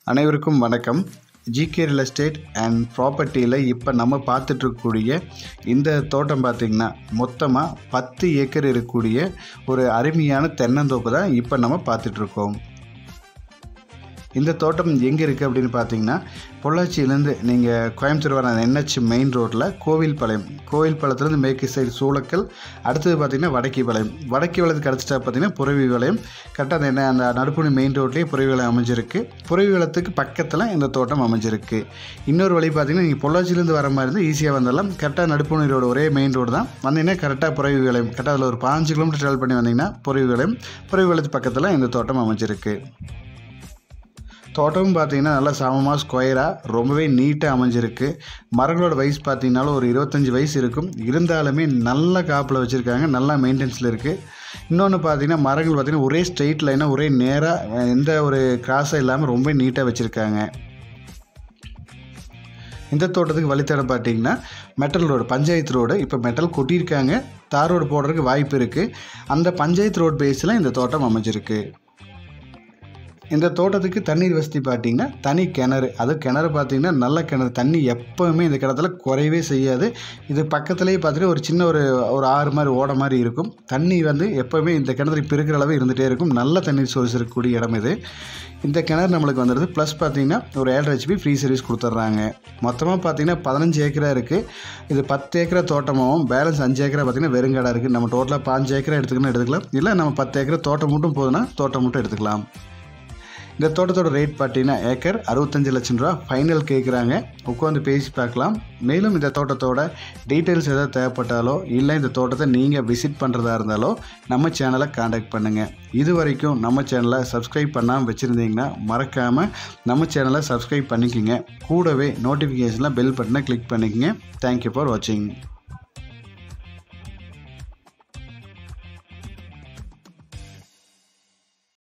அனைவருக்கும் வணக்கம் GK real estate and ப்ராப்பர்ட்டியில் இப்போ நம்ம பார்த்துட்டு இருக்கக்கூடிய இந்த தோட்டம் பார்த்திங்கன்னா மொத்தமாக பத்து ஏக்கர் இருக்கக்கூடிய ஒரு அருமையான தென்னந்தோப்பு தான் இப்போ நம்ம பார்த்துட்ருக்கோம் இந்த தோட்டம் எங்கே இருக்குது அப்படின்னு பார்த்தீங்கன்னா பொள்ளாச்சியிலேருந்து நீங்கள் கோயம்புத்தூர் வர என்ஹெச் மெயின் ரோட்டில் கோவில்பாளையம் கோவில்பாளையத்துலேருந்து மேற்கு சைடு சூளக்கல் அடுத்தது பார்த்திங்கன்னா வடக்கிபாளையம் வடக்கிபாளையத்துக்கு அடுத்துட்டா பார்த்தீங்கன்னா புறவிபாளையம் கரெக்டாக அந்த என்ன அந்த நடுப்புணி மெயின் ரோட்லேயே புறவிபாளையம் அமைஞ்சிருக்கு புறவிபாளையத்துக்கு பக்கத்தில் இந்த தோட்டம் அமைஞ்சிருக்கு இன்னொரு வழி பார்த்தீங்கன்னா நீங்கள் பொள்ளாச்சியிலேருந்து வர மாதிரி இருந்தால் ஈஸியாக வந்துடலாம் கரெக்டாக நடுப்புணி ரோடு ஒரே மெயின் ரோடு தான் வந்தீங்கன்னா கரெக்டாக புறவிபாளையம் கரெக்டாக அதில் ஒரு பாஞ்சு கிலோமீட்டர் ட்ராவல் பண்ணி வந்தீங்கன்னா புறவிபாளையம் புறவிபாளையத்து பக்கத்தில் இந்த தோட்டம் அமைஞ்சிருக்கு தோட்டமும் பார்த்தீங்கன்னா நல்லா சமமாக ஸ்கொயராக ரொம்பவே நீட்டாக அமைஞ்சிருக்கு மரங்களோட வயசு பார்த்தீங்கன்னாலும் ஒரு இருபத்தஞ்சி வயசு இருக்கும் இருந்தாலுமே நல்ல காப்பில் வச்சுருக்காங்க நல்லா மெயின்டெனன்ஸில் இருக்குது இன்னொன்று பார்த்தீங்கன்னா மரங்கள் பார்த்தீங்கன்னா ஒரே ஸ்ட்ரெயிட் லைனாக ஒரே நேராக எந்த ஒரு கிராஸாக இல்லாமல் ரொம்ப நீட்டாக வச்சுருக்காங்க இந்த தோட்டத்துக்கு வழித்தடம் பார்த்தீங்கன்னா மெட்டல் ரோடு பஞ்சாயத்து ரோடு இப்போ மெட்டல் கொட்டியிருக்காங்க தார் ரோடு போடுறதுக்கு வாய்ப்பு இருக்குது அந்த பஞ்சாயத்து ரோடு பேஸில் இந்த தோட்டம் அமைஞ்சிருக்கு இந்த தோட்டத்துக்கு தண்ணீர் வசதி பார்த்தீங்கன்னா தனி கிணறு அது கிணறு பார்த்தீங்கன்னா நல்ல கிணறு தண்ணி எப்போவுமே இந்த கிணத்துல குறையவே செய்யாது இது பக்கத்துலேயே பார்த்துட்டு ஒரு சின்ன ஒரு ஒரு ஆறு மாதிரி ஓட மாதிரி இருக்கும் தண்ணி வந்து எப்போவுமே இந்த கிணறு இப்போ இருக்கிற அளவு இருந்துகிட்டே இருக்கும் நல்ல தண்ணீர் சோர்ஸ் இருக்கக்கூடிய இடம் இது இந்த கிணறு நம்மளுக்கு வந்துடுது ப்ளஸ் பார்த்தீங்கன்னா ஒரு ஏழரை ஹெச்பி ஃப்ரீ சர்வீஸ் கொடுத்துட்றாங்க மொத்தமாக பார்த்தீங்கன்னா பதினஞ்சு ஏக்கரா இருக்குது இது பத்து ஏக்கரா தோட்டமாகவும் பேலன்ஸ் அஞ்சு ஏக்கரா பார்த்தீங்கன்னா வெறுங்காடாக இருக்குது நம்ம டோட்டலாக பாஞ்சு ஏக்கரா எடுத்துக்கணும் எடுத்துக்கலாம் இல்லை நம்ம பத்து ஏக்கரா தோட்டம் மட்டும் போதுன்னா தோட்டம் மட்டும் எடுத்துக்கலாம் இந்த தோட்டத்தோட ரேட் பார்த்தீங்கன்னா ஏக்கர் அறுபத்தஞ்சு லட்சம் ரூபா ஃபைனல் கேட்குறாங்க உட்காந்து பேசி பார்க்கலாம் மேலும் இந்த தோட்டத்தோட டீட்டெயில்ஸ் எதாவது தேவைப்பட்டாலோ இல்லை இந்த தோட்டத்தை நீங்கள் விசிட் பண்ணுறதா இருந்தாலோ நம்ம சேனலை காண்டாக்ட் பண்ணுங்கள் இது வரைக்கும் நம்ம சேனலை சப்ஸ்கிரைப் பண்ணாமல் வச்சுருந்தீங்கன்னா மறக்காமல் நம்ம சேனலை சப்ஸ்கிரைப் பண்ணிக்கோங்க கூடவே நோட்டிஃபிகேஷனில் பெல் பட்டனை கிளிக் பண்ணிக்கோங்க தேங்க்யூ ஃபார் வாட்சிங்